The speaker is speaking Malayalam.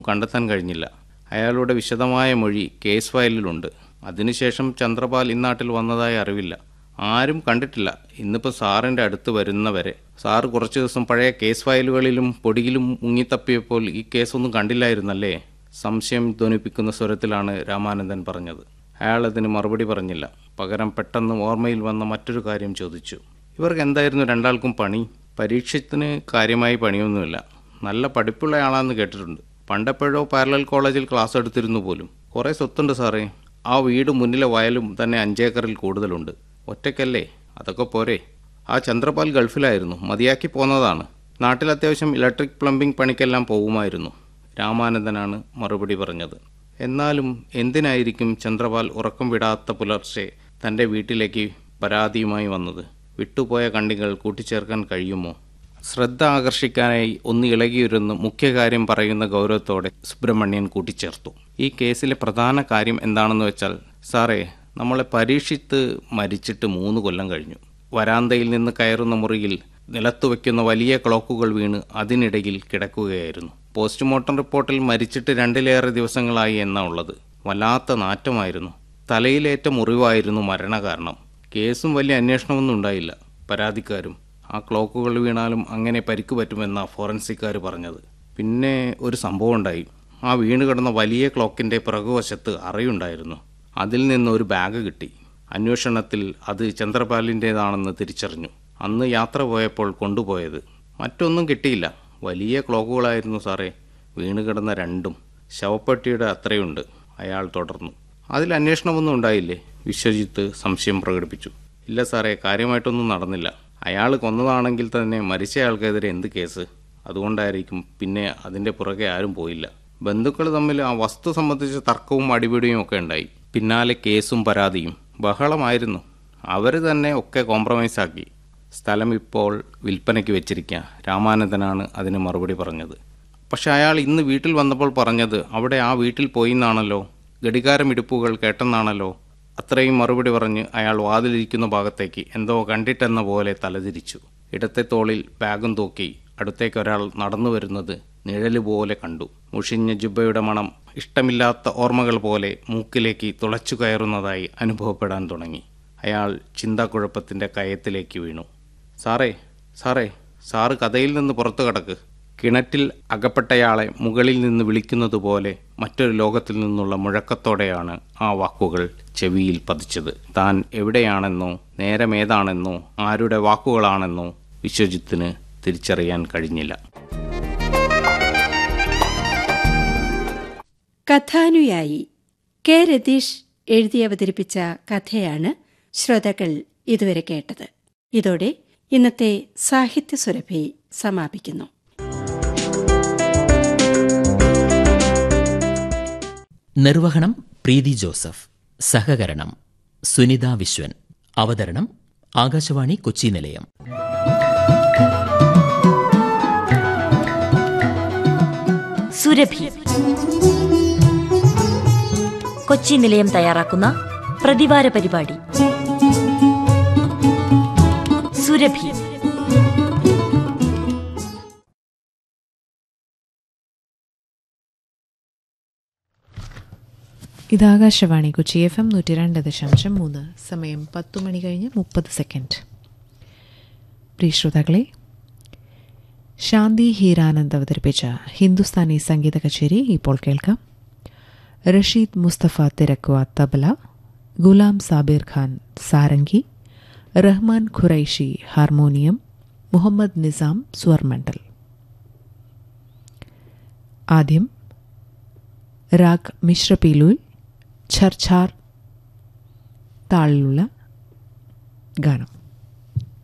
കണ്ടെത്താൻ കഴിഞ്ഞില്ല അയാളുടെ വിശദമായ മൊഴി കേസ് ഫയലിലുണ്ട് അതിനുശേഷം ചന്ദ്രപാൽ ഇന്നാട്ടിൽ വന്നതായി അറിവില്ല ആരും കണ്ടിട്ടില്ല ഇന്നിപ്പോൾ സാറിൻ്റെ അടുത്ത് വരുന്നവരെ സാറ് കുറച്ച് ദിവസം പഴയ കേസ് ഫയലുകളിലും പൊടിയിലും മുങ്ങിത്തപ്പിയപ്പോൾ ഈ കേസൊന്നും കണ്ടില്ലായിരുന്നല്ലേ സംശയം ധ്വനിപ്പിക്കുന്ന സ്വരത്തിലാണ് രാമാനന്ദൻ പറഞ്ഞത് അയാൾ അതിന് മറുപടി പറഞ്ഞില്ല പകരം പെട്ടെന്ന് ഓർമ്മയിൽ വന്ന മറ്റൊരു കാര്യം ചോദിച്ചു ഇവർക്ക് എന്തായിരുന്നു രണ്ടാൾക്കും പണി പരീക്ഷത്തിന് കാര്യമായി പണിയൊന്നുമില്ല നല്ല പഠിപ്പുള്ള ആളാന്ന് കേട്ടിട്ടുണ്ട് പണ്ടെപ്പോഴോ പാരലൽ കോളേജിൽ ക്ലാസ് എടുത്തിരുന്നു പോലും കുറേ സ്വത്തുണ്ട് സാറേ ആ വീട് മുന്നിലെ വയലും തന്നെ അഞ്ചേക്കറിൽ കൂടുതലുണ്ട് ഒറ്റയ്ക്കല്ലേ അതൊക്കെ പോരെ ആ ചന്ദ്രപാൽ ഗൾഫിലായിരുന്നു മതിയാക്കി പോന്നതാണ് നാട്ടിൽ അത്യാവശ്യം ഇലക്ട്രിക് പ്ലംബിംഗ് പണിക്കെല്ലാം പോകുമായിരുന്നു രാമാനന്ദനാണ് മറുപടി പറഞ്ഞത് എന്നാലും എന്തിനായിരിക്കും ചന്ദ്രപാൽ ഉറക്കം വിടാത്ത പുലർച്ചെ തൻ്റെ വീട്ടിലേക്ക് പരാതിയുമായി വന്നത് വിട്ടുപോയ കണ്ണികൾ കൂട്ടിച്ചേർക്കാൻ കഴിയുമോ ശ്രദ്ധ ആകർഷിക്കാനായി ഒന്ന് ഇളകിയിരുന്ന് മുഖ്യകാര്യം പറയുന്ന ഗൗരവത്തോടെ സുബ്രഹ്മണ്യൻ കൂട്ടിച്ചേർത്തു ഈ കേസിലെ പ്രധാന കാര്യം എന്താണെന്ന് വെച്ചാൽ സാറേ നമ്മളെ പരീക്ഷിത്ത് മരിച്ചിട്ട് മൂന്ന് കൊല്ലം കഴിഞ്ഞു വരാന്തയിൽ നിന്ന് കയറുന്ന മുറിയിൽ നിലത്തു വയ്ക്കുന്ന വലിയ ക്ലോക്കുകൾ വീണ് അതിനിടയിൽ കിടക്കുകയായിരുന്നു പോസ്റ്റ്മോർട്ടം റിപ്പോർട്ടിൽ മരിച്ചിട്ട് രണ്ടിലേറെ ദിവസങ്ങളായി എന്നാ ഉള്ളത് വല്ലാത്ത നാറ്റമായിരുന്നു തലയിലേറ്റ മുറിവായിരുന്നു മരണകാരണം കേസും വലിയ അന്വേഷണമൊന്നും ഉണ്ടായില്ല പരാതിക്കാരും ആ ക്ലോക്കുകൾ വീണാലും അങ്ങനെ പരിക്ക് പറ്റുമെന്നാ ഫോറൻസിക്കാർ പറഞ്ഞത് പിന്നെ ഒരു സംഭവം ഉണ്ടായി ആ വീണ് കിടന്ന വലിയ ക്ലോക്കിൻ്റെ പിറകുവശത്ത് അറയുണ്ടായിരുന്നു അതിൽ നിന്ന് ഒരു ബാഗ് കിട്ടി അന്വേഷണത്തിൽ അത് ചന്ദ്രപാലിൻ്റേതാണെന്ന് തിരിച്ചറിഞ്ഞു അന്ന് യാത്ര പോയപ്പോൾ കൊണ്ടുപോയത് മറ്റൊന്നും കിട്ടിയില്ല വലിയ ക്ലോക്കുകളായിരുന്നു സാറേ വീണ് കിടന്ന രണ്ടും ശവപ്പെട്ടിയുടെ അത്രയുണ്ട് അയാൾ തുടർന്നു അതിൽ അന്വേഷണമൊന്നും ഉണ്ടായില്ലേ വിശ്വജിത്ത് സംശയം പ്രകടിപ്പിച്ചു ഇല്ല സാറേ കാര്യമായിട്ടൊന്നും നടന്നില്ല അയാൾ കൊന്നതാണെങ്കിൽ തന്നെ മരിച്ചയാൾക്കെതിരെ എന്ത് കേസ് അതുകൊണ്ടായിരിക്കും പിന്നെ അതിൻ്റെ പുറകെ ആരും പോയില്ല ബന്ധുക്കൾ തമ്മിൽ ആ വസ്തു സംബന്ധിച്ച തർക്കവും അടിപിടിയും ഒക്കെ ഉണ്ടായി പിന്നാലെ കേസും പരാതിയും ബഹളമായിരുന്നു അവർ തന്നെ ഒക്കെ കോംപ്രമൈസ് ആക്കി സ്ഥലം ഇപ്പോൾ വിൽപ്പനയ്ക്ക് വെച്ചിരിക്കുക രാമാനന്ദനാണ് അതിന് മറുപടി പറഞ്ഞത് പക്ഷെ അയാൾ ഇന്ന് വീട്ടിൽ വന്നപ്പോൾ പറഞ്ഞത് അവിടെ ആ വീട്ടിൽ പോയി എന്നാണല്ലോ ഘടികാരമിടിപ്പുകൾ കേട്ടെന്നാണല്ലോ അത്രയും മറുപടി പറഞ്ഞ് അയാൾ വാതിലിരിക്കുന്ന ഭാഗത്തേക്ക് എന്തോ കണ്ടിട്ടെന്ന പോലെ തലതിരിച്ചു ഇടത്തെ തോളിൽ ബാഗും തൂക്കി അടുത്തേക്ക് ഒരാൾ നടന്നു വരുന്നത് നിഴല് പോലെ കണ്ടു മുഷിഞ്ഞ ജുബയുടെ മണം ഇഷ്ടമില്ലാത്ത ഓർമ്മകൾ പോലെ മൂക്കിലേക്ക് തുളച്ചു കയറുന്നതായി അനുഭവപ്പെടാൻ തുടങ്ങി അയാൾ ചിന്താക്കുഴപ്പത്തിൻ്റെ കയത്തിലേക്ക് വീണു സാറേ സാറേ സാറ് കഥയിൽ നിന്ന് പുറത്തു കടക്ക് കിണറ്റിൽ അകപ്പെട്ടയാളെ മുകളിൽ നിന്ന് വിളിക്കുന്നത് പോലെ മറ്റൊരു ലോകത്തിൽ നിന്നുള്ള മുഴക്കത്തോടെയാണ് ആ വാക്കുകൾ ചെവിയിൽ പതിച്ചത് താൻ എവിടെയാണെന്നോ നേരമേതാണെന്നോ ആരുടെ വാക്കുകളാണെന്നോ വിശ്വജിത്തിന് തിരിച്ചറിയാൻ കഴിഞ്ഞില്ല കഥാനുയായി കെ രതീഷ് എഴുതി അവതരിപ്പിച്ച കഥയാണ് ശ്രോതാക്കൾ ഇതുവരെ കേട്ടത് ഇതോടെ ഇന്നത്തെ സാഹിത്യ സുരഭി സമാപിക്കുന്നു നിർവഹണം പ്രീതി ജോസഫ് സഹകരണം സുനിത വിശ്വൻ അവതരണം ആകാശവാണി കൊച്ചി നിലയം സുരഭി കൊച്ചി നിലയം തയ്യാറാക്കുന്ന പ്രതിവാര പരിപാടി സുരഭി ഇത് ആകാശവാണി കൊച്ചി എഫ് എം നൂറ്റി രണ്ട് ദശാംശം മൂന്ന് സമയം പത്തു മണി കഴിഞ്ഞ് മുപ്പത് സെക്കൻഡ് പ്രിയ ശ്രോതാക്കളെ ശാന്തി ഹീരാനന്ദ് അവതരിപ്പിച്ച ഹിന്ദുസ്ഥാനി സംഗീത കച്ചേരി ഇപ്പോൾ കേൾക്കാം റഷീദ് മുസ്തഫ തിരക്കുവ തബല ഗുലാം സാബിർ ഖാൻ സാരംഗി റഹ്മാൻ ഖുറൈഷി ഹാർമോണിയം മുഹമ്മദ് നിസാം സ്വർമണ്ഡൽ ആദ്യം രാഗ് മിശ്രപീലുൽ ഛർഛാർ താളിലുള്ള ഗാനം